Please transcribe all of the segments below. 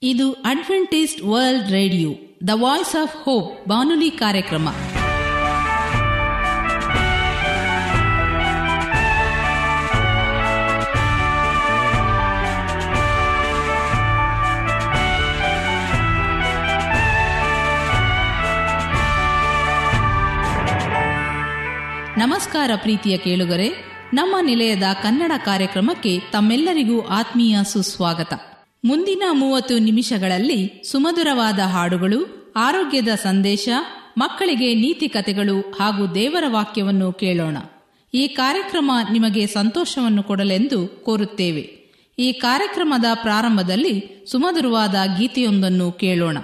ಇದು Adventist world radio the voice of hope ಬಾನುಲಿ ಕಾರ್ಯಕ್ರಮ ನಮಸ್ಕಾರ ಪ್ರೀತಿಯ ಕೇಳುಗರೆ ನಮ್ಮ ನಿಲಯದ ಕನ್ನಡ ಕಾರ್ಯಕ್ರಮಕ್ಕೆ ತಮ್ಮೆಲ್ಲರಿಗೂ ಆತ್ಮೀಯ ಸುಸ್ವಾಗತ ಮುಂದಿನ ಮೂವತ್ತು ನಿಮಿಷಗಳಲ್ಲಿ ಸುಮಧುರವಾದ ಹಾಡುಗಳು ಆರೋಗ್ಯದ ಸಂದೇಶ ಮಕ್ಕಳಿಗೆ ನೀತಿ ಕಥೆಗಳು ಹಾಗೂ ದೇವರ ವಾಕ್ಯವನ್ನು ಕೇಳೋಣ ಈ ಕಾರ್ಯಕ್ರಮ ನಿಮಗೆ ಸಂತೋಷವನ್ನು ಕೊಡಲೆಂದು ಕೋರುತ್ತೇವೆ ಈ ಕಾರ್ಯಕ್ರಮದ ಪ್ರಾರಂಭದಲ್ಲಿ ಸುಮಧುರವಾದ ಗೀತೆಯೊಂದನ್ನು ಕೇಳೋಣ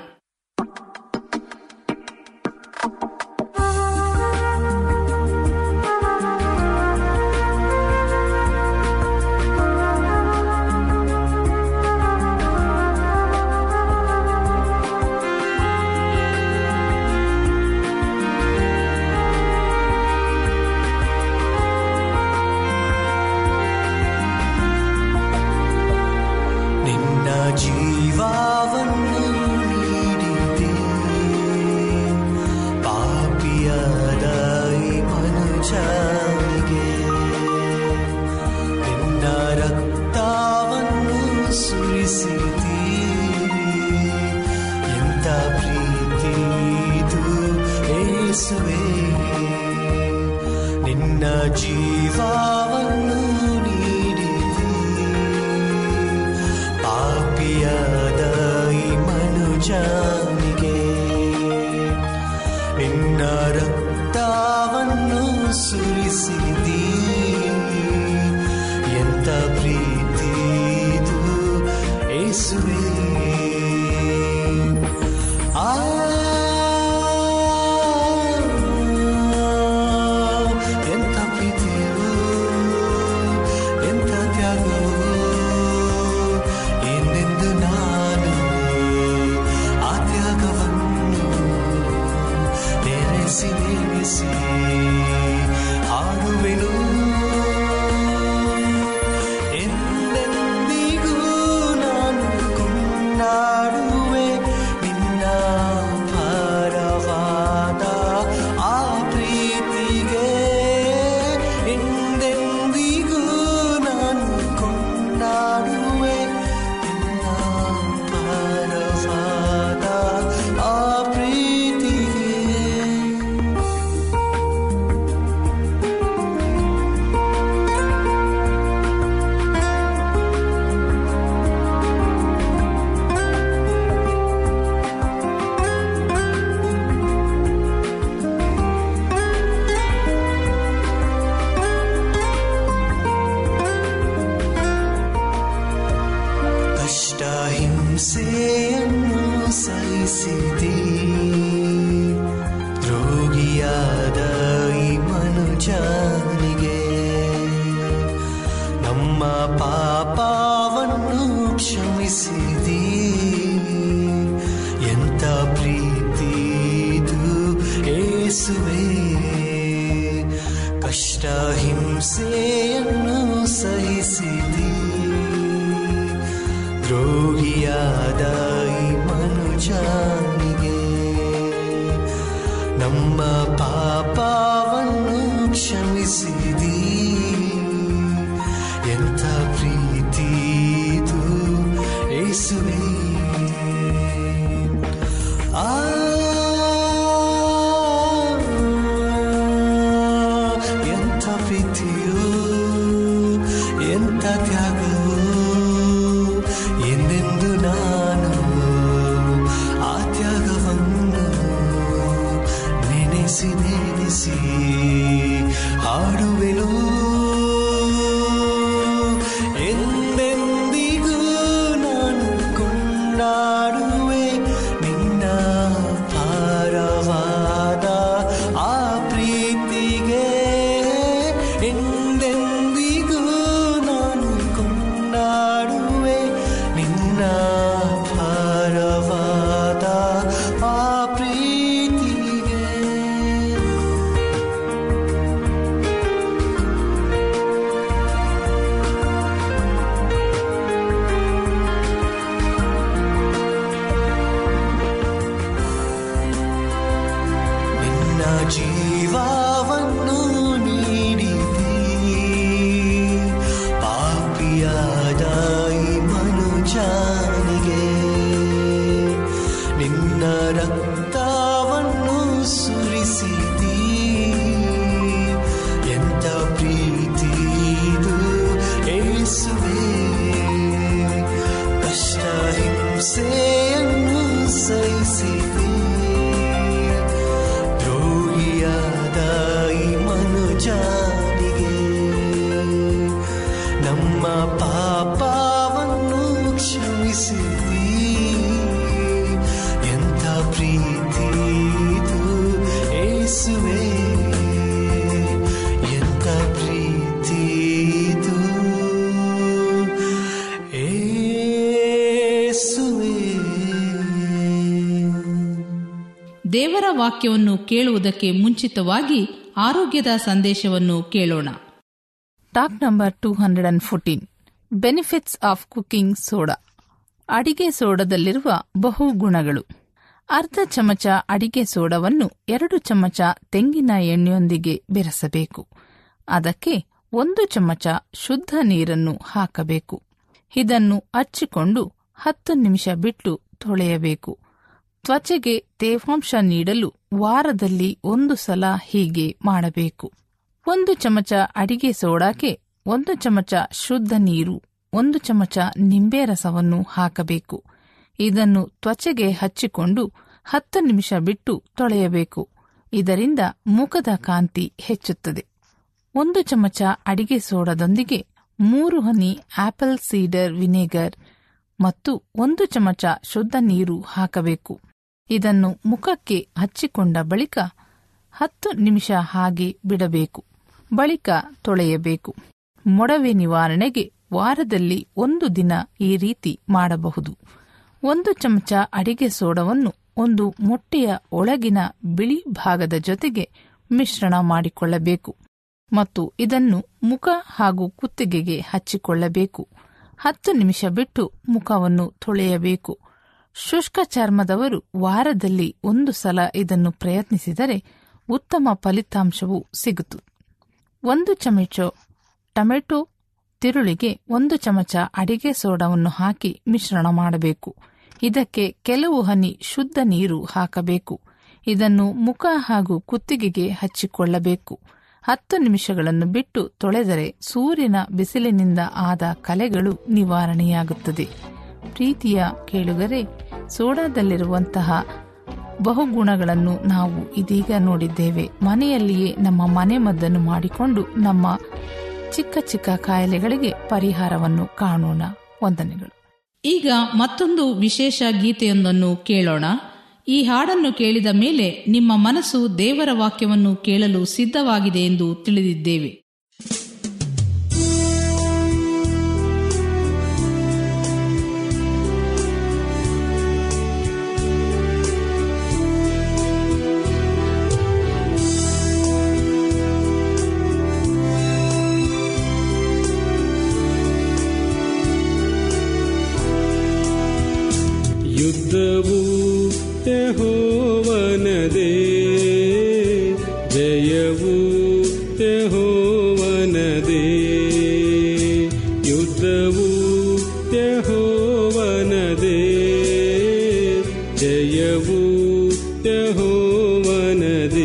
ನಿನ್ನ ಜೀವವನ್ನು ನೀಡಿದೆ ಪಾಪಿಯಾದ ಈ ಮನುಜನಿಗೆ ನಿನ್ನ ರಕ್ತವನ್ನು ಸುರಿಸಿದಿ ಎಂತ ಪ್ರೀತಿ ಇದು ಏಸುವೆ ನಿನ್ನ ಜೀವವನ್ನು ನೀಡಿದೆ ಪಾಪಿಯಾದ ಈ ಮನುಜನಿಗೆ ನಿನ್ನ ರಕ್ತವನ್ನು ಸುರಿಸಿದಿ ಎಂತ ಪ್ರೀತಿ ಇದು ಏಸುವೆ ಆ ಎಂತ ಪ್ರೀತಿಯು ಎಂತ ತ್ಯಾಗವು ಎಂದೆಂದು ನಾನು ಆ ತ್ಯಾಗವನ್ನು ನೆನೆಸಿ ನೆನೆಸಿ ಹಾಡುವೆನು ಎಂದೆಂದಿಗೂ ನಾನು ಕೊಂಡಾಡುವೆ ನಿನ್ನ ಭಾರವಾದ ಆ ಪ್ರೀತಿಗೆ ಎಂದೆಂದಿಗೂ ನಾನು ಕೊಂಡಾಡುವೆ ನಿನ್ನ ಭಾರವಾದ ಆ ಪ್ರೀತಿಗೆ ಕಷ್ಟ ಹಿಂಸೆಯನ್ನು ಸಹಿಸಿದಿ ರೋಗಿಯಾದ ಈ ಮನುಜನಿಗೆ ನಮ್ಮ ಪಾಪವನ್ನು ಕ್ಷಮಿಸಿದಿ ಎಂತ ಪ್ರೀತಿ ಇದು ಏಸುವೆ ಕಷ್ಟ ಹಿಂಸೆಯನ್ನು ಸಹಿಸಿದಿ ದ್ರೋಹಿಯಾದ ಈ ಮನುಜನಿಗೆ ನಮ್ಮ ಪಾಪವನ್ನು ಕ್ಷಮಿಸಿದಿ ಎಂಥ ಪ್ರೀತಿ ಇದು ಏಸುವೆ ಆ ಎಂಥ ಪ್ರೀತಿಯು ಎಂಥ ತ್ಯಾಗವು ಎಂದೆಂದು ನಾನು ಆ ತ್ಯಾಗವನ್ನು ನೆನೆಸಿ ಜಾರಿಗೆ ನಿನ್ನ ರಕ್ತವನ್ನು ಸುರಿಸಿದಿ ಎಂತ ಪ್ರೀತಿ ಇದು ಏಸುವೆ ಕಷ್ಟ ಹಿಂಸೆಯನ್ನು ಸಹಿಸಿದೆ ದ್ರೋಹಿಯಾದ ಈ ಮನುಜನಿಗೆ ನಮ್ಮ ಪಾಪವನ್ನು ಕ್ಷಮಿಸಿದಿ ಎಂಥ ಪ್ರೀತಿ ಇದು ಏಸುವೆ ಎಂಥ ಪ್ರೀತಿ ಇದು ಏಸುವೆ ದೇವರ ವಾಕ್ಯವನ್ನು ಕೇಳುವುದಕ್ಕೆ ಮುಂಚಿತವಾಗಿ ಆರೋಗ್ಯದ ಸಂದೇಶವನ್ನು ಕೇಳೋಣ talk number two hundred and fourteen benefits of cooking soda ಅಡಿಗೆ ಸೋಡದಲ್ಲಿರುವ ಬಹು ಗುಣಗಳು ಅರ್ಧ ಚಮಚ ಅಡಿಗೆ ಸೋಡವನ್ನು ಎರಡು ಚಮಚ ತೆಂಗಿನ ಎಣ್ಣೆಯೊಂದಿಗೆ ಬೆರೆಸಬೇಕು ಅದಕ್ಕೆ ಒಂದು ಚಮಚ ಶುದ್ಧ ನೀರನ್ನು ಹಾಕಬೇಕು ಇದನ್ನು ಹಚ್ಚಿಕೊಂಡು ಹತ್ತು ನಿಮಿಷ ಬಿಟ್ಟು ತೊಳೆಯಬೇಕು ತ್ವಚೆಗೆ ತೇವಾಂಶ ನೀಡಲು ವಾರದಲ್ಲಿ ಒಂದು ಸಲ ಹೀಗೆ ಮಾಡಬೇಕು ಒಂದು ಚಮಚ ಅಡಿಗೆ ಸೋಡಾಕ್ಕೆ ಒಂದು ಚಮಚ ಶುದ್ಧ ನೀರು ಒಂದು ಚಮಚ ನಿಂಬೆ ರಸವನ್ನು ಹಾಕಬೇಕು ಇದನ್ನು ತ್ವಚೆಗೆ ಹಚ್ಚಿಕೊಂಡು ಹತ್ತು ನಿಮಿಷ ಬಿಟ್ಟು ತೊಳೆಯಬೇಕು ಇದರಿಂದ ಮುಖದ ಕಾಂತಿ ಹೆಚ್ಚುತ್ತದೆ ಒಂದು ಚಮಚ ಅಡಿಗೆ ಸೋಡಾದೊಂದಿಗೆ ಮೂರು ಹನಿ ಆಪಲ್ ಸೀಡರ್ ವಿನೆಗರ್ ಮತ್ತು ಒಂದು ಚಮಚ ಶುದ್ಧ ನೀರು ಹಾಕಬೇಕು ಇದನ್ನು ಮುಖಕ್ಕೆ ಹಚ್ಚಿಕೊಂಡ ಬಳಿಕ ಹತ್ತು ನಿಮಿಷ ಹಾಗೆ ಬಿಡಬೇಕು ಬಳಿಕ ತೊಳೆಯಬೇಕು ಮೊಡವೆ ನಿವಾರಣೆಗೆ ವಾರದಲ್ಲಿ ಒಂದು ದಿನ ಈ ರೀತಿ ಮಾಡಬಹುದು ಒಂದು ಚಮಚ ಅಡಿಗೆ ಸೋಡವನ್ನು ಒಂದು ಮೊಟ್ಟೆಯ ಒಳಗಿನ ಬಿಳಿ ಭಾಗದ ಜೊತೆಗೆ ಮಿಶ್ರಣ ಮಾಡಿಕೊಳ್ಳಬೇಕು ಮತ್ತು ಇದನ್ನು ಮುಖ ಹಾಗೂ ಕುತ್ತಿಗೆಗೆ ಹಚ್ಚಿಕೊಳ್ಳಬೇಕು ಹತ್ತು ನಿಮಿಷ ಬಿಟ್ಟು ಮುಖವನ್ನು ತೊಳೆಯಬೇಕು ಶುಷ್ಕ ಚರ್ಮದವರು ವಾರದಲ್ಲಿ ಒಂದು ಸಲ ಇದನ್ನು ಪ್ರಯತ್ನಿಸಿದರೆ ಉತ್ತಮ ಫಲಿತಾಂಶವು ಸಿಗುತ್ತು ಒಂದು ಚಮಚ ಟೊಮೆಟೊ ತಿರುಳಿಗೆ ಒಂದು ಚಮಚ ಅಡಿಗೆ ಸೋಡಾವನ್ನು ಹಾಕಿ ಮಿಶ್ರಣ ಮಾಡಬೇಕು ಇದಕ್ಕೆ ಕೆಲವು ಹನಿ ಶುದ್ಧ ನೀರು ಹಾಕಬೇಕು ಇದನ್ನು ಮುಖ ಹಾಗೂ ಕುತ್ತಿಗೆಗೆ ಹಚ್ಚಿಕೊಳ್ಳಬೇಕು ಹತ್ತು ನಿಮಿಷಗಳನ್ನು ಬಿಟ್ಟು ತೊಳೆದರೆ ಸೂರ್ಯನ ಬಿಸಿಲಿನಿಂದ ಆದ ಕಲೆಗಳು ನಿವಾರಣೆಯಾಗುತ್ತದೆ ಪ್ರೀತಿಯ ಕೇಳುಗರೆ ಸೋಡಾದಲ್ಲಿರುವಂತಹ ಬಹುಗುಣಗಳನ್ನು ನಾವು ಇದೀಗ ನೋಡಿದ್ದೇವೆ ಮನೆಯಲ್ಲಿಯೇ ನಮ್ಮ ಮನೆ ಮದ್ದನ್ನು ಮಾಡಿಕೊಂಡು ನಮ್ಮ ಚಿಕ್ಕ ಚಿಕ್ಕ ಕಾಯಿಲೆಗಳಿಗೆ ಪರಿಹಾರವನ್ನು ಕಾಣೋಣ ವಂದನೆಗಳು ಈಗ ಮತ್ತೊಂದು ವಿಶೇಷ ಗೀತೆಯೊಂದನ್ನು ಕೇಳೋಣ ಈ ಹಾಡನ್ನು ಕೇಳಿದ ಮೇಲೆ ನಿಮ್ಮ ಮನಸ್ಸು ದೇವರ ವಾಕ್ಯವನ್ನು ಕೇಳಲು ಸಿದ್ಧವಾಗಿದೆ ಎಂದು ತಿಳಿದಿದ್ದೇವೆ ಯುದ್ಧವು ಯಹೋವನದೇ ಜಯವು ಯಹೋವನದೇ ಯುದ್ಧವು ಯಹೋವನದೇ ಜಯವು ಯಹೋವನದೇ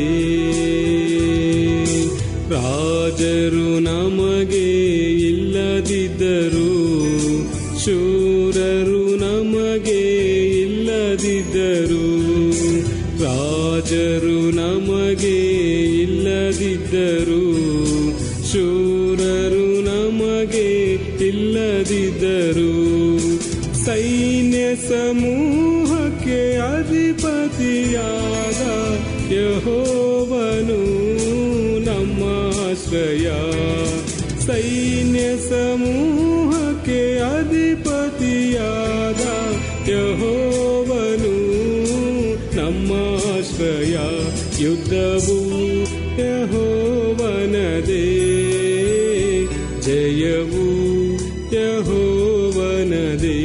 ರಾಜರು ನಮಗೆ ಇಲ್ಲದಿದ್ದರು ಶೂರರು ನಮಗೆ ಇಲ್ಲದಿದ್ದರು ರಾಜರು ನಮಗೆ ಇಲ್ಲದಿದ್ದರು ಶೂರರು ನಮಗೆ ಇಲ್ಲದಿದ್ದರು ಸೈನ್ಯ ಸಮೂಹಕ್ಕೆ ಅಧಿಪತಿಯಾದ ಯಹೋವನು ನಮ್ಮ ಆಶ್ರಯ ಸೈನ್ಯ ಸಮೂಹಕ್ಕೆ ಅಧಿಪತಿಯಾದ ಯಹೋವನು ನಮ್ಮ ಆಶ್ರಯ ಯುದ್ಧವು ಯಹೋವನದೇ ಜಯವು ಯಹೋವನದೇ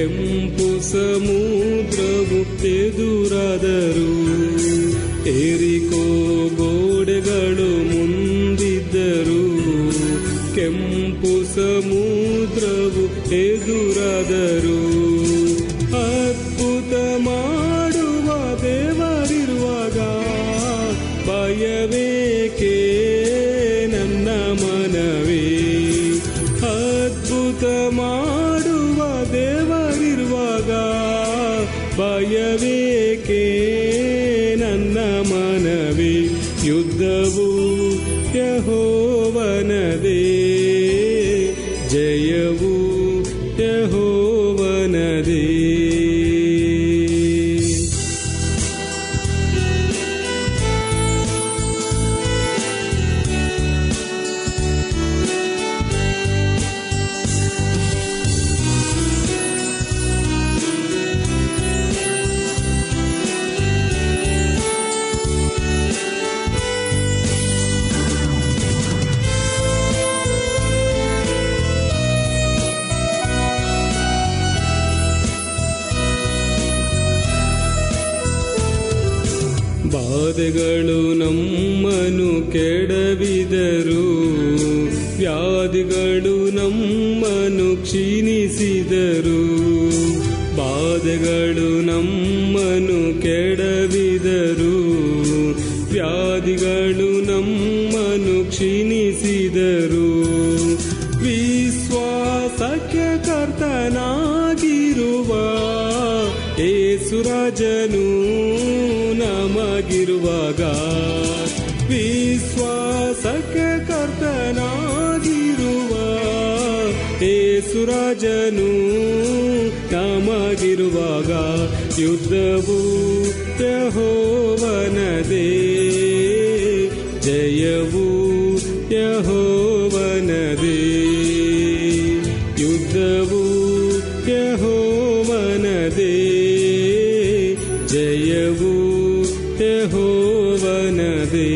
ಕೆಂಪು ಸಮುದ್ರವು ಎದುರಾದರು ಏರಿಕೋ ಗೋಡೆಗಳು ಮುಂದಿದ್ದರು ಕೆಂಪು ಸಮುದ್ರವು ಎದುರಾದರು ಅದ್ಭುತ ಮಾಡುವ ದೇವರಿರುವಾಗ ಭಯವೇಕೆ ನನ್ನ ಮನವೇ ಅದ್ಭುತ ಮಾಡುವ ದೇವರಿರುವಾಗ ಭಯವೇಕೆ ನನ್ನ ಮನವೇ ಯುದ್ಧವು ಯಹೋವನದೇ ಜಯವು ಯಹೋವನದೇ ಬಾಧೆಗಳು ನಮ್ಮನು ಕೆಡವಿದರು ವ್ಯಾಧಿಗಳು ನಮ್ಮನು ಕ್ಷೀಣಿಸಿದರು ಬಾಧೆಗಳು ನಮ್ಮನು ಕೆಡವಿದರು ವ್ಯಾಧಿಗಳು ನಮ್ಮನು ಕ್ಷೀಣಿಸಿದರು ವಿಶ್ವಾಸಕ್ಕೆ ಕರ್ತನಾಗಿರುವ ಏಸುರಾಜನು ನಮಗಿರುವಾಗ ವಿಶ್ವಾಸಕ್ಕೆ ಕರ್ತನಾಗಿರುವ ಏಸುರಾಜನು ನಮಗಿರುವಾಗ ಯುದ್ಧವು ಯಹೋವನದೇ ಜಯವು ಯಹೋವನದೇ ಯುದ್ಧವು ಯಹೋವನದೇ ಜಯವು ಯಹೋವನದೇ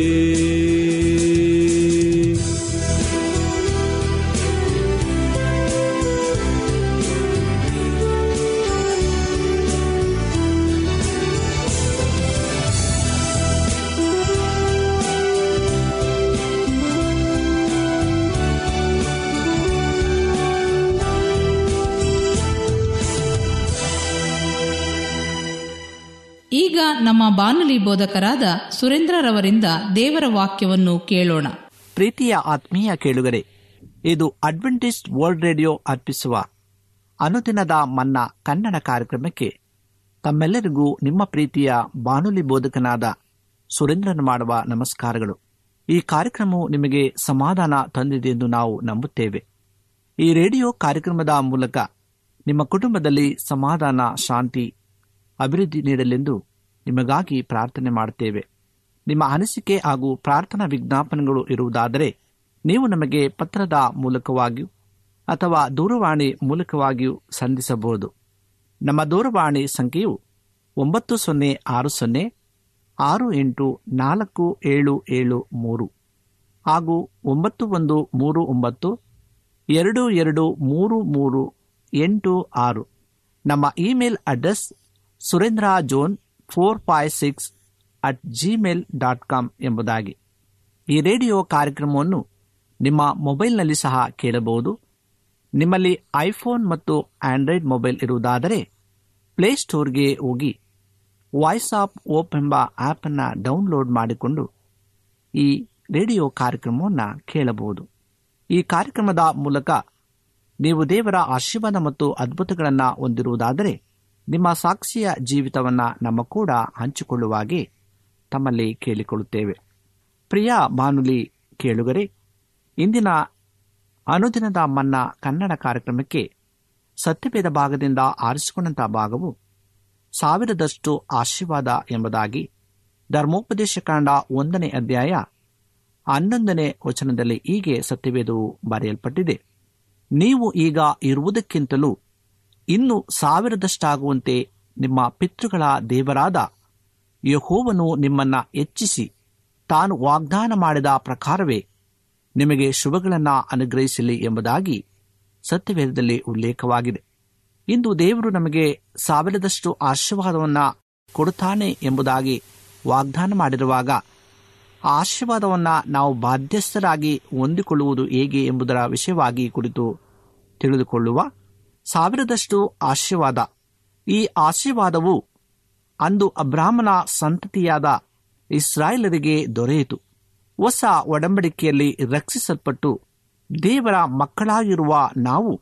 ಈಗ ನಮ್ಮ ಬಾನುಲಿ ಬೋಧಕರಾದ ಸುರೇಂದ್ರರವರಿಂದ ದೇವರ ವಾಕ್ಯವನ್ನು ಕೇಳೋಣ ಪ್ರೀತಿಯ ಆತ್ಮೀಯ ಕೇಳುಗರೆ ಇದು ಅಡ್ವೆಂಟಿಸ್ಟ್ ವರ್ಲ್ಡ್ ರೇಡಿಯೋ ಅರ್ಪಿಸುವ ಅನುದಿನದ ಮನ್ನ ಕನ್ನಡ ಕಾರ್ಯಕ್ರಮಕ್ಕೆ ತಮ್ಮೆಲ್ಲರಿಗೂ ನಿಮ್ಮ ಪ್ರೀತಿಯ ಬಾನುಲಿ ಬೋಧಕನಾದ ಸುರೇಂದ್ರನ್ ಮಾಡುವ ನಮಸ್ಕಾರಗಳು ಈ ಕಾರ್ಯಕ್ರಮವು ನಿಮಗೆ ಸಮಾಧಾನ ತಂದಿದೆ ಎಂದು ನಾವು ನಂಬುತ್ತೇವೆ ಈ ರೇಡಿಯೋ ಕಾರ್ಯಕ್ರಮದ ಮೂಲಕ ನಿಮ್ಮ ಕುಟುಂಬದಲ್ಲಿ ಸಮಾಧಾನ ಶಾಂತಿ ಅಭಿವೃದ್ಧಿ ನೀಡಲೆಂದು ನಿಮಗಾಗಿ ಪ್ರಾರ್ಥನೆ ಮಾಡುತ್ತೇವೆ ನಿಮ್ಮ ಅನಿಸಿಕೆ ಹಾಗೂ ಪ್ರಾರ್ಥನಾ ವಿಜ್ಞಾಪನೆಗಳು ಇರುವುದಾದರೆ ನೀವು ನಮಗೆ ಪತ್ರದ ಮೂಲಕವಾಗಿಯೂ ಅಥವಾ ದೂರವಾಣಿ ಮೂಲಕವಾಗಿಯೂ ಸಂಧಿಸಬಹುದು ನಮ್ಮ ದೂರವಾಣಿ ಸಂಖ್ಯೆಯು ಒಂಬತ್ತು ಸೊನ್ನೆ ಆರು ಸೊನ್ನೆ ಆರು ಎಂಟು ನಾಲ್ಕು ಏಳು ಏಳು ಮೂರು ಹಾಗೂ ಒಂಬತ್ತು ಒಂದು ಮೂರು ಒಂಬತ್ತು ಎರಡು ಎರಡು ಮೂರು ಮೂರು ಎಂಟು ಆರು ನಮ್ಮ email address Surendra John four five six at Gmail dot com ಎಂಬುದಾಗಿ ಈ ರೇಡಿಯೋ ಕಾರ್ಯಕ್ರಮವನ್ನು ನಿಮ್ಮ ಮೊಬೈಲ್ನಲ್ಲಿ ಸಹ ಕೇಳಬಹುದು ನಿಮ್ಮಲ್ಲಿ ಐಫೋನ್ ಮತ್ತು ಆಂಡ್ರಾಯ್ಡ್ ಮೊಬೈಲ್ ಇರುವುದಾದರೆ ಪ್ಲೇಸ್ಟೋರ್ಗೆ ಹೋಗಿ ವಾಯ್ಸ್ ಆಫ್ ಓಪ್ ಎಂಬ ಆ್ಯಪನ್ನು ಡೌನ್ಲೋಡ್ ಮಾಡಿಕೊಂಡು ಈ ರೇಡಿಯೋ ಕಾರ್ಯಕ್ರಮವನ್ನು ಕೇಳಬಹುದು ಈ ಕಾರ್ಯಕ್ರಮದ ಮೂಲಕ ನೀವು ದೇವರ ಆಶೀರ್ವಾದ ಮತ್ತು ಅದ್ಭುತಗಳನ್ನು ಹೊಂದಿರುವುದಾದರೆ ನಿಮ್ಮ ಸಾಕ್ಷಿಯ ಜೀವಿತವನ್ನು ನಮ್ಮ ಕೂಡ ಹಂಚಿಕೊಳ್ಳುವಾಗೆ ತಮ್ಮಲ್ಲಿ ಕೇಳಿಕೊಳ್ಳುತ್ತೇವೆ ಪ್ರಿಯ ಬಾನುಲಿ ಕೇಳುಗರೆ ಇಂದಿನ ಅನುದಿನದ ಮನ್ನ ಕನ್ನಡ ಕಾರ್ಯಕ್ರಮಕ್ಕೆ ಸತ್ಯವೇದ ಭಾಗದಿಂದ ಆರಿಸಿಕೊಂಡಂತಹ ಭಾಗವು ಸಾವಿರದಷ್ಟು ಆಶೀರ್ವಾದ ಎಂಬುದಾಗಿ ಧರ್ಮೋಪದೇಶ ಕಾಂಡ ಒಂದನೇ ಅಧ್ಯಾಯ ಹನ್ನೊಂದನೇ ವಚನದಲ್ಲಿ ಹೀಗೆ ಸತ್ಯವೇದವು ಬರೆಯಲ್ಪಟ್ಟಿದೆ ನೀವು ಈಗ ಇರುವುದಕ್ಕಿಂತಲೂ ಇನ್ನು ಸಾವಿರದಷ್ಟಾಗುವಂತೆ ನಿಮ್ಮ ಪಿತೃಗಳ ದೇವರಾದ ಯಹೋವನು ನಿಮ್ಮನ್ನ ಹೆಚ್ಚಿಸಿ ತಾನು ವಾಗ್ದಾನ ಮಾಡಿದ ಪ್ರಕಾರವೇ ನಿಮಗೆ ಶುಭಗಳನ್ನು ಅನುಗ್ರಹಿಸಲಿ ಎಂಬುದಾಗಿ ಸತ್ಯವೇದದಲ್ಲಿ ಉಲ್ಲೇಖವಾಗಿದೆ ಇಂದು ದೇವರು ನಮಗೆ ಸಾವಿರದಷ್ಟು ಆಶೀರ್ವಾದವನ್ನ ಕೊಡುತ್ತಾನೆ ಎಂಬುದಾಗಿ ವಾಗ್ದಾನ ಮಾಡಿರುವಾಗ ಆ ಆಶೀರ್ವಾದವನ್ನ ನಾವು ಬಾಧ್ಯಸ್ಥರಾಗಿ ಹೊಂದಿಕೊಳ್ಳುವುದು ಹೇಗೆ ಎಂಬುದರ ವಿಷಯವಾಗಿ ಕುರಿತು ತಿಳಿದುಕೊಳ್ಳುವ ಸಾವಿರದಷ್ಟು ಆಶೀರ್ವಾದ ಈ ಆಶೀರ್ವಾದವು ಅಂದು ಅಬ್ರಾಹ್ಮಣ ಸಂತತಿಯಾದ ಇಸ್ರಾಯೇಲರಿಗೆ ದೊರೆಯಿತು ಹೊಸ ಒಡಂಬಡಿಕೆಯಲ್ಲಿ ರಕ್ಷಿಸಲ್ಪಟ್ಟು ದೇವರ ಮಕ್ಕಳಾಗಿರುವ ನಾವು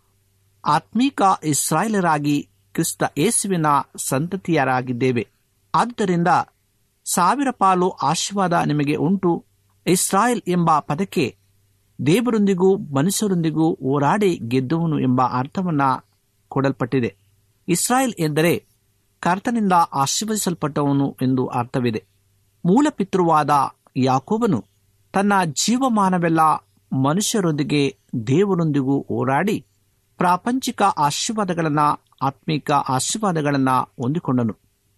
ಆತ್ಮೀಕ ಇಸ್ರಾಯೇಲರಾಗಿ ಕ್ರಿಸ್ತ ಯೇಸುವಿನ ಸಂತತಿಯರಾಗಿದ್ದೇವೆ ಆದ್ದರಿಂದ ಸಾವಿರ ಪಾಲು ಆಶೀರ್ವಾದ ನಿಮಗೆ ಉಂಟು ಇಸ್ರಾಯೇಲ್ ಎಂಬ ಪದಕ್ಕೆ ದೇವರೊಂದಿಗೂ ಮನುಷ್ಯರೊಂದಿಗೂ ಹೋರಾಡಿ ಗೆದ್ದುವನು ಎಂಬ ಅರ್ಥವನ್ನ ಕೊಡಲ್ಪಟ್ಟಿದೆ ಇಸ್ರಾಯೇಲ್ ಎಂದರೆ ಕರ್ತನಿಂದ ಆಶೀರ್ವದಿಸಲ್ಪಟ್ಟವನು ಎಂದು ಅರ್ಥವಿದೆ ಮೂಲ ಪಿತೃವಾದ ಯಾಕೋಬನು ತನ್ನ ಜೀವಮಾನವೆಲ್ಲ ಮನುಷ್ಯರೊಂದಿಗೆ ದೇವರೊಂದಿಗೂ ಹೋರಾಡಿ ಪ್ರಾಪಂಚಿಕ ಆಶೀರ್ವಾದಗಳನ್ನ ಆತ್ಮಿಕ ಆಶೀರ್ವಾದಗಳನ್ನ ಹೊಂದಿಕೊಂಡನು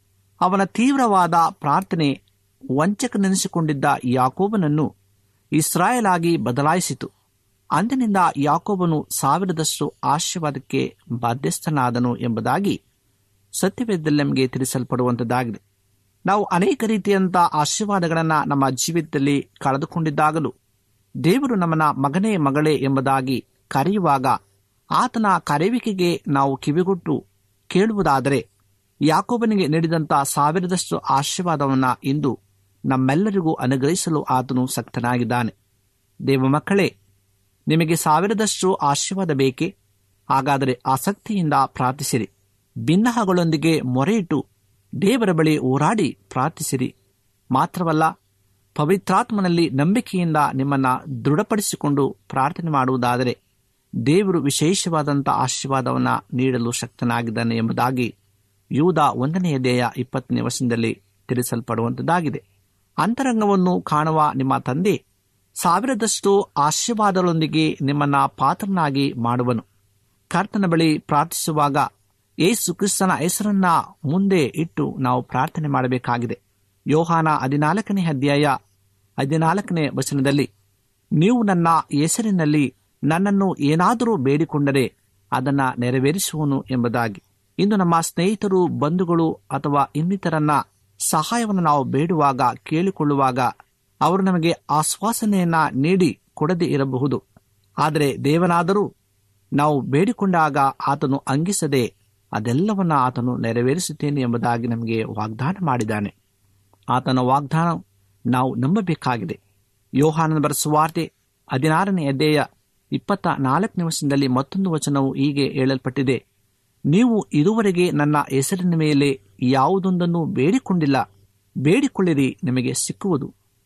ಅವನ ತೀವ್ರವಾದ ಪ್ರಾರ್ಥನೆ ವಂಚಕನೆನಿಸಿಕೊಂಡಿದ್ದ ಯಾಕೋಬನನ್ನು ಇಸ್ರಾಯೇಲ್ ಆಗಿ ಬದಲಾಯಿಸಿತು ಅಂದಿನಿಂದ ಯಾಕೋಬನು ಸಾವಿರದಷ್ಟು ಆಶೀರ್ವಾದಕ್ಕೆ ಬಾಧ್ಯಸ್ಥನಾದನು ಎಂಬುದಾಗಿ ಸತ್ಯವೇದದಲ್ಲಿ ನಮಗೆ ತಿಳಿಸಲ್ಪಡುವಂತದ್ದಾಗಿದೆ ನಾವು ಅನೇಕ ರೀತಿಯಂತ ಆಶೀರ್ವಾದಗಳನ್ನು ನಮ್ಮ ಜೀವಿತದಲ್ಲಿ ಕಳೆದುಕೊಂಡಿದ್ದಾಗಲೂ ದೇವರು ನಮ್ಮನ ಮಗನೇ ಮಗಳೇ ಎಂಬುದಾಗಿ ಕರೆಯುವಾಗ ಆತನ ಕರೆಯುವಿಕೆಗೆ ನಾವು ಕಿವಿಗೊಟ್ಟು ಕೇಳುವುದಾದರೆ ಯಾಕೋಬನಿಗೆ ನೀಡಿದಂಥ ಸಾವಿರದಷ್ಟು ಆಶೀರ್ವಾದವನ್ನ ಇಂದು ನಮ್ಮೆಲ್ಲರಿಗೂ ಅನುಗ್ರಹಿಸಲು ಆತನು ಸಕ್ತನಾಗಿದ್ದಾನೆ ದೇವ ಮಕ್ಕಳೇ ನಿಮಗೆ ಸಾವಿರದಷ್ಟು ಆಶೀರ್ವಾದ ಬೇಕೇ ಹಾಗಾದರೆ ಆಸಕ್ತಿಯಿಂದ ಪ್ರಾರ್ಥಿಸಿರಿ ಭಿನ್ನಹಗಳೊಂದಿಗೆ ಮೊರೆಯಿಟ್ಟು ದೇವರ ಬಳಿ ಹೋರಾಡಿ ಪ್ರಾರ್ಥಿಸಿರಿ ಮಾತ್ರವಲ್ಲ ಪವಿತ್ರಾತ್ಮನಲ್ಲಿ ನಂಬಿಕೆಯಿಂದ ನಿಮ್ಮನ್ನ ದೃಢಪಡಿಸಿಕೊಂಡು ಪ್ರಾರ್ಥನೆ ಮಾಡುವುದಾದರೆ ದೇವರು ವಿಶೇಷವಾದಂಥ ಆಶೀರ್ವಾದವನ್ನು ನೀಡಲು ಶಕ್ತನಾಗಿದ್ದಾನೆ ಎಂಬುದಾಗಿ ಯೂದ ಒಂದನೆಯ ದೇಹ ಇಪ್ಪತ್ತನೇ ವರ್ಷದಲ್ಲಿ ತಿಳಿಸಲ್ಪಡುವಂಥದ್ದಾಗಿದೆ ಅಂತರಂಗವನ್ನು ಕಾಣುವ ನಿಮ್ಮ ತಂದೆ ಸಾವಿರದಷ್ಟು ಆಶೀರ್ವಾದಗಳೊಂದಿಗೆ ನಿಮ್ಮನ್ನ ಪಾತ್ರನಾಗಿ ಮಾಡುವನು ಕರ್ತನ ಬಳಿ ಪ್ರಾರ್ಥಿಸುವಾಗ ಯೇಸು ಕ್ರಿಸ್ತನ ಹೆಸರನ್ನ ಮುಂದೆ ಇಟ್ಟು ನಾವು ಪ್ರಾರ್ಥನೆ ಮಾಡಬೇಕಾಗಿದೆ ಯೋಹಾನ ಹದಿನಾಲ್ಕನೇ ಅಧ್ಯಾಯ ಹದಿನಾಲ್ಕನೇ ವಚನದಲ್ಲಿ ನೀವು ನನ್ನ ಹೆಸರಿನಲ್ಲಿ ನನ್ನನ್ನು ಏನಾದರೂ ಬೇಡಿಕೊಂಡರೆ ಅದನ್ನ ನೆರವೇರಿಸುವನು ಎಂಬುದಾಗಿ ಇಂದು ನಮ್ಮ ಸ್ನೇಹಿತರು ಬಂಧುಗಳು ಅಥವಾ ಇನ್ನಿತರನ್ನ ಸಹಾಯವನ್ನು ನಾವು ಬೇಡುವಾಗ ಕೇಳಿಕೊಳ್ಳುವಾಗ ಅವರು ನಮಗೆ ಆಶ್ವಾಸನೆಯನ್ನ ನೀಡಿ ಕೊಡದೇ ಇರಬಹುದು ಆದರೆ ದೇವನಾದರೂ ನಾವು ಬೇಡಿಕೊಂಡಾಗ ಆತನು ಅಂಗಿಸದೆ ಅದೆಲ್ಲವನ್ನ ಆತನು ನೆರವೇರಿಸುತ್ತೇನೆ ಎಂಬುದಾಗಿ ನಮಗೆ ವಾಗ್ದಾನ ಮಾಡಿದ್ದಾನೆ ಆತನ ವಾಗ್ದಾನ ನಾವು ನಂಬಬೇಕಾಗಿದೆ ಯೋಹಾನನ ಬರೆಸುವಾರ್ತೆ ಹದಿನಾರನೇ ಅಧ್ಯಾಯ ಇಪ್ಪತ್ತ ನಾಲ್ಕನೇ ವರ್ಷದಲ್ಲಿ ಮತ್ತೊಂದು ವಚನವು ಹೀಗೆ ಹೇಳಲ್ಪಟ್ಟಿದೆ ನೀವು ಇದುವರೆಗೆ ನನ್ನ ಹೆಸರಿನ ಮೇಲೆ ಯಾವುದೊಂದನ್ನು ಬೇಡಿಕೊಂಡಿಲ್ಲ ಬೇಡಿಕೊಳ್ಳಿರಿ ನಿಮಗೆ ಸಿಕ್ಕುವುದು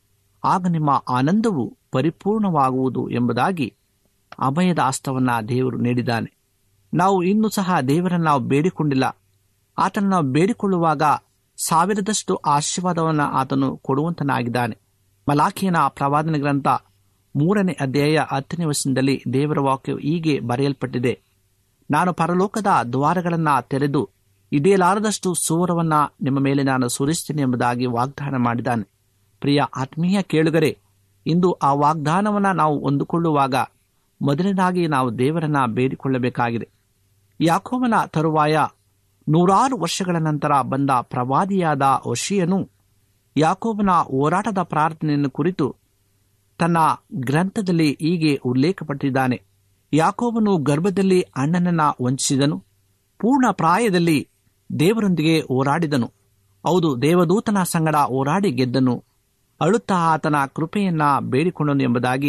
ಆಗ ನಿಮ್ಮ ಆನಂದವು ಪರಿಪೂರ್ಣವಾಗುವುದು ಎಂಬುದಾಗಿ ಅಭಯದ ಹಸ್ತವನ್ನ ದೇವರು ನೀಡಿದ್ದಾನೆ ನಾವು ಇನ್ನೂ ಸಹ ದೇವರನ್ನು ನಾವು ಬೇಡಿಕೊಂಡಿಲ್ಲ ಆತನ ನಾವು ಬೇಡಿಕೊಳ್ಳುವಾಗ ಸಾವಿರದಷ್ಟು ಆಶೀರ್ವಾದವನ್ನ ಆತನು ಕೊಡುವಂತನಾಗಿದ್ದಾನೆ ಮಲಾಖಿಯನ ಪ್ರವಾದನ ಗ್ರಂಥ ಮೂರನೇ ಅಧ್ಯಾಯ ಹತ್ತನೇ ವರ್ಷದಲ್ಲಿ ದೇವರ ವಾಕ್ಯವು ಹೀಗೆ ಬರೆಯಲ್ಪಟ್ಟಿದೆ ನಾನು ಪರಲೋಕದ ದ್ವಾರಗಳನ್ನ ತೆರೆದು ಇಡಿಯಲಾರದಷ್ಟು ಸೂರವನ್ನ ನಿಮ್ಮ ಮೇಲೆ ನಾನು ಸುರಿಸ್ತೀನಿ ಎಂಬುದಾಗಿ ವಾಗ್ದಾನ ಮಾಡಿದ್ದಾನೆ ಪ್ರಿಯ ಆತ್ಮೀಯ ಕೇಳುಗರೆ ಇಂದು ಆ ವಾಗ್ದಾನವನ್ನ ನಾವು ಹೊಂದಿಕೊಳ್ಳುವಾಗ ಮೊದಲನೇದಾಗಿ ನಾವು ದೇವರನ್ನ ಬೇಡಿಕೊಳ್ಳಬೇಕಾಗಿದೆ ಯಾಕೋವನ ತರುವಾಯ ನೂರಾರು ವರ್ಷಗಳ ನಂತರ ಬಂದ ಪ್ರವಾದಿಯಾದ ಒಶಿಯನು ಯಾಕೋಬನ ಹೋರಾಟದ ಪ್ರಾರ್ಥನೆಯನ್ನು ಕುರಿತು ತನ್ನ ಗ್ರಂಥದಲ್ಲಿ ಹೀಗೆ ಉಲ್ಲೇಖಪಟ್ಟಿದ್ದಾನೆ ಯಾಕೋಬನು ಗರ್ಭದಲ್ಲಿ ಅಣ್ಣನನ್ನ ವಂಚಿಸಿದನು ಪೂರ್ಣ ಪ್ರಾಯದಲ್ಲಿ ದೇವರೊಂದಿಗೆ ಹೋರಾಡಿದನು ಹೌದು ದೇವದೂತನ ಸಂಗಡ ಹೋರಾಡಿ ಗೆದ್ದನು ಅಳುತ್ತಾ ಆತನ ಕೃಪೆಯನ್ನ ಬೇಡಿಕೊಂಡನು ಎಂಬುದಾಗಿ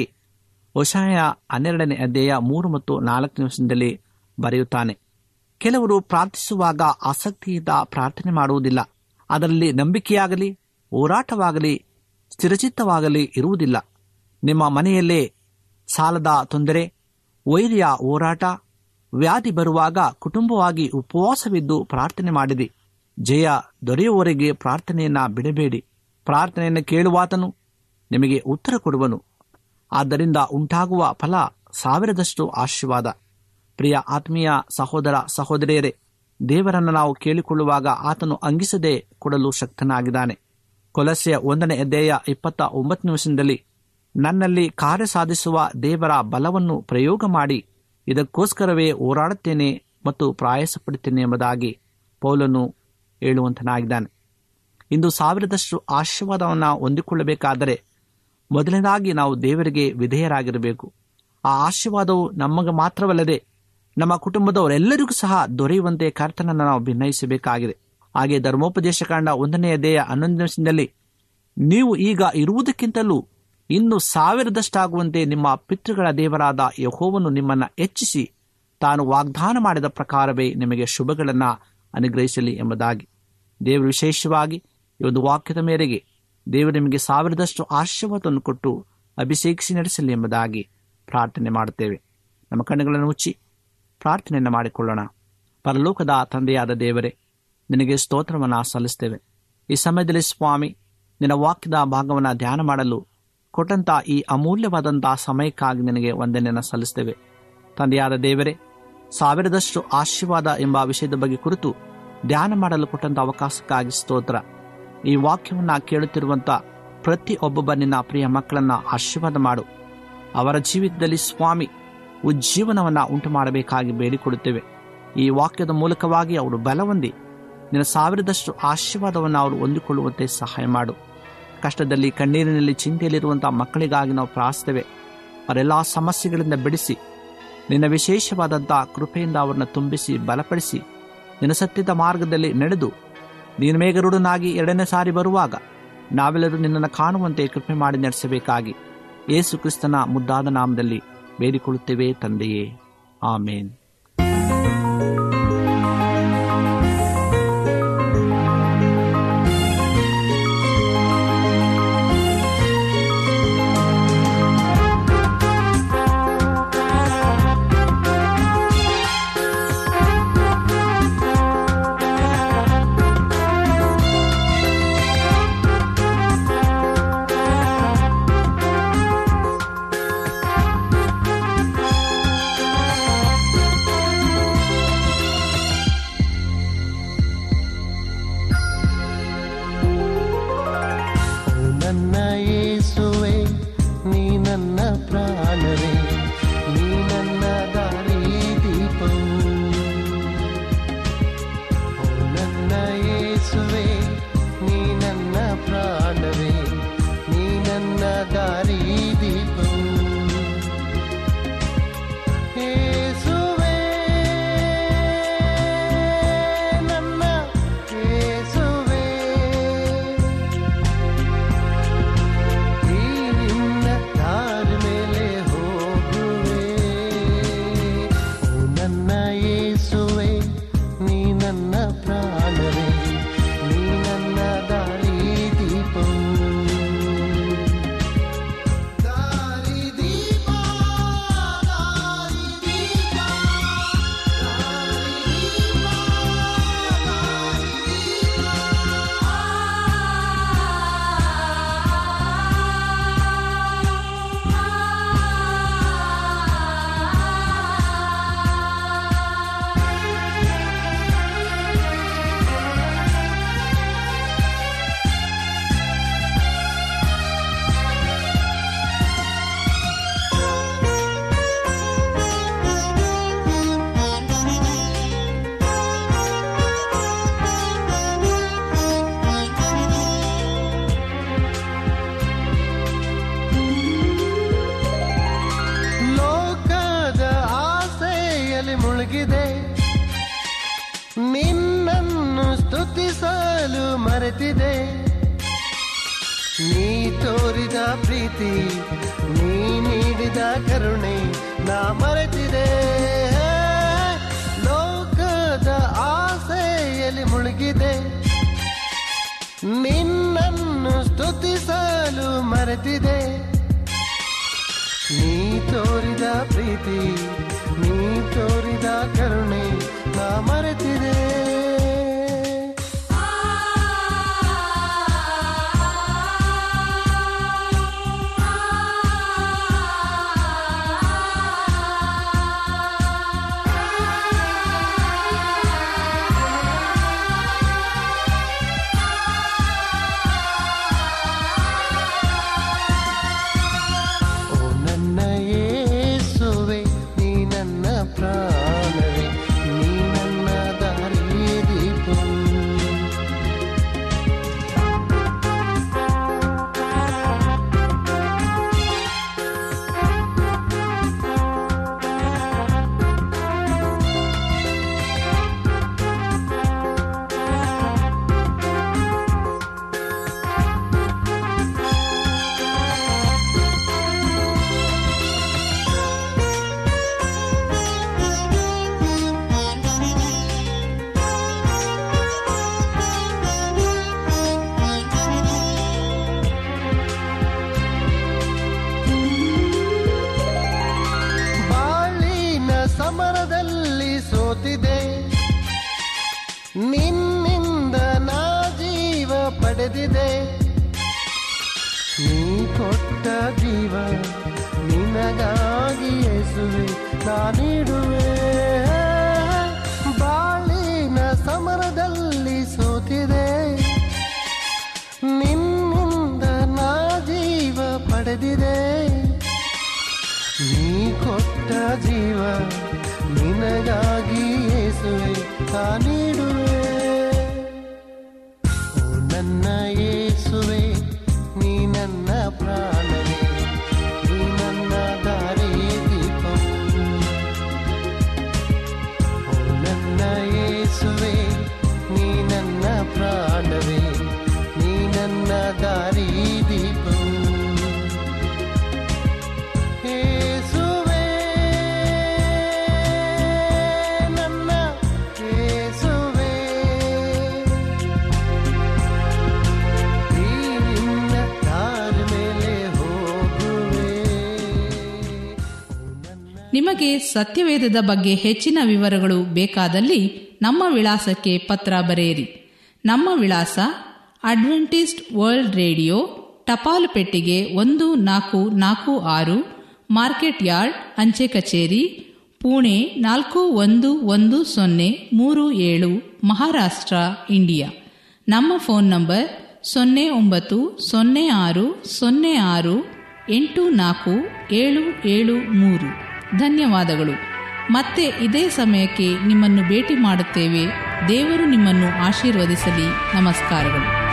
ಹೊಸಾಯ ಹನ್ನೆರಡನೇ ಅಧ್ಯಾಯ ಮೂರು ಮತ್ತು ನಾಲ್ಕನೇ ವರ್ಷದಲ್ಲಿ ಬರೆಯುತ್ತಾನೆ ಕೆಲವರು ಪ್ರಾರ್ಥಿಸುವಾಗ ಆಸಕ್ತಿಯಿಂದ ಪ್ರಾರ್ಥನೆ ಮಾಡುವುದಿಲ್ಲ ಅದರಲ್ಲಿ ನಂಬಿಕೆಯಾಗಲಿ ಹೋರಾಟವಾಗಲಿ ಸ್ಥಿರಚಿತ್ತವಾಗಲಿ ಇರುವುದಿಲ್ಲ ನಿಮ್ಮ ಮನೆಯಲ್ಲೇ ಸಾಲದ ತೊಂದರೆ ವೈರ್ಯ ಹೋರಾಟ ವ್ಯಾಧಿ ಬರುವಾಗ ಕುಟುಂಬವಾಗಿ ಉಪವಾಸವಿದ್ದು ಪ್ರಾರ್ಥನೆ ಮಾಡಿರಿ ಜಯ ದೊರೆಯುವವರೆಗೆ ಪ್ರಾರ್ಥನೆಯನ್ನ ಬಿಡಬೇಡಿ ಪ್ರಾರ್ಥನೆಯನ್ನು ಕೇಳುವಾತನು ನಿಮಗೆ ಉತ್ತರ ಕೊಡುವನು ಆದ್ದರಿಂದ ಉಂಟಾಗುವ ಫಲ ಸಾವಿರದಷ್ಟು ಆಶೀರ್ವಾದ ಪ್ರಿಯ ಆತ್ಮೀಯ ಸಹೋದರ ಸಹೋದರಿಯರೇ ದೇವರನ್ನು ನಾವು ಕೇಳಿಕೊಳ್ಳುವಾಗ ಆತನು ಅಂಗಿಸದೆ ಕೊಡಲು ಶಕ್ತನಾಗಿದ್ದಾನೆ ಕೊಲಸೆಯ ಒಂದನೇ ಅಧ್ಯಾಯ ಇಪ್ಪತ್ತ ಒಂಬತ್ತನೇ ವರ್ಷದಲ್ಲಿ ನನ್ನಲ್ಲಿ ಕಾರ್ಯ ಸಾಧಿಸುವ ದೇವರ ಬಲವನ್ನು ಪ್ರಯೋಗ ಮಾಡಿ ಇದಕ್ಕೋಸ್ಕರವೇ ಹೋರಾಡುತ್ತೇನೆ ಮತ್ತು ಪ್ರಯಾಸ ಪಡುತ್ತೇನೆ ಎಂಬುದಾಗಿ ಪೌಲನು ಹೇಳುವಂತನಾಗಿದ್ದಾನೆ ಇಂದು ಸಾವಿರದಷ್ಟು ಆಶೀರ್ವಾದವನ್ನು ಹೊಂದಿಕೊಳ್ಳಬೇಕಾದರೆ ಮೊದಲನೇದಾಗಿ ನಾವು ದೇವರಿಗೆ ವಿಧೇಯರಾಗಿರಬೇಕು ಆ ಆಶೀರ್ವಾದವು ನಮಗೆ ಮಾತ್ರವಲ್ಲದೆ ನಮ್ಮ ಕುಟುಂಬದವರೆಲ್ಲರಿಗೂ ಸಹ ದೊರೆಯುವಂತೆ ಕರ್ತನನ್ನು ನಾವು ಭಿನ್ನಯಿಸಬೇಕಾಗಿದೆ ಹಾಗೆ ಧರ್ಮೋಪದೇಶ ಕಾಂಡ ಒಂದನೆಯ ದೇಹ ಹನ್ನೊಂದನೇ ವರ್ಷದಲ್ಲಿ ನೀವು ಈಗ ಇರುವುದಕ್ಕಿಂತಲೂ ಇನ್ನು ಸಾವಿರದಷ್ಟಾಗುವಂತೆ ನಿಮ್ಮ ಪಿತೃಗಳ ದೇವರಾದ ಯಹೋವನು ನಿಮ್ಮನ್ನು ಹೆಚ್ಚಿಸಿ ತಾನು ವಾಗ್ದಾನ ಮಾಡಿದ ಪ್ರಕಾರವೇ ನಿಮಗೆ ಶುಭಗಳನ್ನು ಅನುಗ್ರಹಿಸಲಿ ಎಂಬುದಾಗಿ ದೇವರು ವಿಶೇಷವಾಗಿ ಈ ಒಂದು ವಾಕ್ಯದ ಮೇರೆಗೆ ದೇವರು ನಿಮಗೆ ಸಾವಿರದಷ್ಟು ಆಶೀರ್ವಾದವನ್ನು ಕೊಟ್ಟು ಅಭಿಷೇಕಿಸಿ ನಡೆಸಲಿ ಎಂಬುದಾಗಿ ಪ್ರಾರ್ಥನೆ ಮಾಡುತ್ತೇವೆ ನಮ್ಮ ಕಣ್ಣುಗಳನ್ನು ಮುಚ್ಚಿ ಪ್ರಾರ್ಥನೆಯನ್ನು ಮಾಡಿಕೊಳ್ಳೋಣ ಪರಲೋಕದ ತಂದೆಯಾದ ದೇವರೇ ನಿನಗೆ ಸ್ತೋತ್ರವನ್ನು ಸಲ್ಲಿಸ್ತೇವೆ ಈ ಸಮಯದಲ್ಲಿ ಸ್ವಾಮಿ ನಿನ್ನ ವಾಕ್ಯದ ಭಾಗವನ್ನು ಧ್ಯಾನ ಮಾಡಲು ಕೊಟ್ಟಂತ ಈ ಅಮೂಲ್ಯವಾದಂತಹ ಸಮಯಕ್ಕಾಗಿ ನಿನಗೆ ವಂದನೆಯನ್ನು ಸಲ್ಲಿಸ್ತೇವೆ ತಂದೆಯಾದ ದೇವರೇ ಸಾವಿರದಷ್ಟು ಆಶೀರ್ವಾದ ಎಂಬ ವಿಷಯದ ಬಗ್ಗೆ ಕುರಿತು ಧ್ಯಾನ ಮಾಡಲು ಕೊಟ್ಟಂತ ಅವಕಾಶಕ್ಕಾಗಿ ಸ್ತೋತ್ರ ಈ ವಾಕ್ಯವನ್ನು ಕೇಳುತ್ತಿರುವಂತ ಪ್ರತಿ ಒಬ್ಬೊಬ್ಬ ನಿನ್ನ ಪ್ರಿಯ ಮಕ್ಕಳನ್ನ ಆಶೀರ್ವಾದ ಮಾಡು ಅವರ ಜೀವಿತದಲ್ಲಿ ಸ್ವಾಮಿ ಉಜ್ಜೀವನವನ್ನು ಉಂಟು ಮಾಡಬೇಕಾಗಿ ಬೇಡಿಕೊಡುತ್ತೇವೆ ಈ ವಾಕ್ಯದ ಮೂಲಕವಾಗಿ ಅವರು ಬಲವೊಂದಿ ನಿನ್ನ ಸಾವಿರದಷ್ಟು ಆಶೀರ್ವಾದವನ್ನು ಅವರು ಹೊಂದಿಕೊಳ್ಳುವಂತೆ ಸಹಾಯ ಮಾಡು ಕಷ್ಟದಲ್ಲಿ ಕಣ್ಣೀರಿನಲ್ಲಿ ಚಿಂತೆಯಲ್ಲಿರುವಂತಹ ಮಕ್ಕಳಿಗಾಗಿ ನಾವು ಪ್ರಾರ್ಥಿಸ್ತೇವೆ ಅವರೆಲ್ಲ ಸಮಸ್ಯೆಗಳಿಂದ ಬಿಡಿಸಿ ನಿನ್ನ ವಿಶೇಷವಾದಂಥ ಕೃಪೆಯಿಂದ ಅವರನ್ನು ತುಂಬಿಸಿ ಬಲಪಡಿಸಿ ನಿನ್ನ ಸತ್ಯದ ಮಾರ್ಗದಲ್ಲಿ ನಡೆದು ನೀನು ಮೇಘರುಡನಾಗಿ ಎರಡನೇ ಸಾರಿ ಬರುವಾಗ ನಾವೆಲ್ಲರೂ ನಿನ್ನನ್ನು ಕಾಣುವಂತೆ ಕೃಪೆ ಮಾಡಿ ನಡೆಸಬೇಕಾಗಿ ಯೇಸು ಕ್ರಿಸ್ತನ ಮುದ್ದಾದ ನಾಮದಲ್ಲಿ ಬೇಡಿಕೊಳ್ಳುತ್ತೇವೆ ತಂದೆಯೇ ಆಮೇನ್ ಓ ನನ್ನ ಯೇಸುವೆ ನೀ ನನ್ನ ಪ್ರಾಣವೇ ನೀ ನನ್ನ ದಾರಿ ದೀಪವು ಓ ನನ್ನ ಯೇಸುವೆ ನೀ ನನ್ನ ಪ್ರಾಣವೇ ನೀ ನನ್ನ ದಾರಿ ದೀಪವು ಯೇಸುವೇ ನನ್ನ ಯೇಸುವೇ ಈ ನಿನ್ನ ದಾರಿ ಮೇಲೆ ಹೋಗುವೆ ಓ ನನ್ನ ಯೇಸುವೆ ನೀ ನನ್ನ ಪ್ರಾಣವೇ ನೀ ನನ್ನ ದಾರಿ ದೀಪವು ದಾರಿ ದೀಪ ದಾರಿ ದೀಪ ದಾರಿ ದೀಪ ದಾರಿ ಲೋಕದ ಆಸೆಯಲ್ಲಿ ಮುಳುಗಿದೆ ನಿನ್ನನ್ನು ಸ್ತುತಿಸಲು ಮರೆತಿದೆ ನೀ ತೋರಿದ ಪ್ರೀತಿ ನೀ ನೀಡಿದ ಕರುಣೆ ನಾ ಮರೆತಿದೆ ಲೋಕದ ಆಸೆಯಲ್ಲಿ ಮುಳುಗಿದೆ ನಿನ್ನನ್ನು ಸ್ತುತಿಸಲು ಮರೆತಿದೆ ನೀ ತೋರಿದ ಪ್ರೀತಿ ನೀ ತೋರಿದ ಕರುಣೆ ನಾ ಮರೆತಿದೆ ಓ ನನ್ನ ಯೇಸುವೆ ನೀ ನನ್ನ ಪ್ರಾಣವೇ ನೀ ಪಡೆದಿದೆ ನೀ ಕೊಟ್ಟ ಜೀವ ನಿನಗಾಗಿ ಯೇಸುವೆ ನಾನಿಡುವೆ ಬಾಳಿನ ಸಮರದಲ್ಲಿ ಸೋತಿದೆ ನಿನ್ನಿಂದ ನಾ ಜೀವ ಪಡೆದಿದೆ ನೀ ಕೊಟ್ಟ ಜೀವ ನಿನಗಾಗಿ ಯೇಸುವೆ ನಾನಿಡುವೆ ಓ ನನ್ನ ಯೇಸುವೆ ನೀ ನನ್ನ ಪ್ರಾಣವೇ ನೀ ನನ್ನ ದಾರಿ ದೀಪವು ಓ ನನ್ನ ಯೇಸುವೆ ನೀ ನನ್ನ ಪ್ರಾಣವೇ ನೀ ನನ್ನ ದಾರಿ ದೀಪವು ಯೇಸುವೇ ನನ್ನ ಯೇಸುವೇ ಈ ನಿನ್ನ ದಾರಿ ಮೇಲೆ ಹೋಗುವೆ ನಿಮಗೆ ಸತ್ಯವೇದದ ಬಗ್ಗೆ ಹೆಚ್ಚಿನ ವಿವರಗಳು ಬೇಕಾದಲ್ಲಿ ನಮ್ಮ ವಿಳಾಸಕ್ಕೆ ಪತ್ರ ಬರೆಯಿರಿ ನಮ್ಮ ವಿಳಾಸ ಅಡ್ವೆಂಟಿಸ್ಟ್ ವರ್ಲ್ಡ್ ರೇಡಿಯೋ ಟಪಾಲು ಪೆಟ್ಟಿಗೆ ಒಂದು ನಾಲ್ಕು ನಾಲ್ಕು ಆರು ಮಾರ್ಕೆಟ್ ಯಾರ್ಡ್ ಅಂಚೆ ಕಚೇರಿ ಪುಣೆ ನಾಲ್ಕು ಒಂದು ಒಂದು ಸೊನ್ನೆ ಮೂರು ಏಳು ಮಹಾರಾಷ್ಟ್ರ ಇಂಡಿಯಾ ನಮ್ಮ ಫೋನ್ ನಂಬರ್ ಸೊನ್ನೆ ಒಂಬತ್ತು ಸೊನ್ನೆ ಆರು ಸೊನ್ನೆ ಆರು ಎಂಟು ನಾಲ್ಕು ಏಳು ಏಳು ಮೂರು ಧನ್ಯವಾದಗಳು ಮತ್ತೆ ಇದೇ ಸಮಯಕ್ಕೆ ನಿಮ್ಮನ್ನು ಭೇಟಿ ಮಾಡುತ್ತೇವೆ ದೇವರು ನಿಮ್ಮನ್ನು ಆಶೀರ್ವದಿಸಲಿ ನಮಸ್ಕಾರಗಳು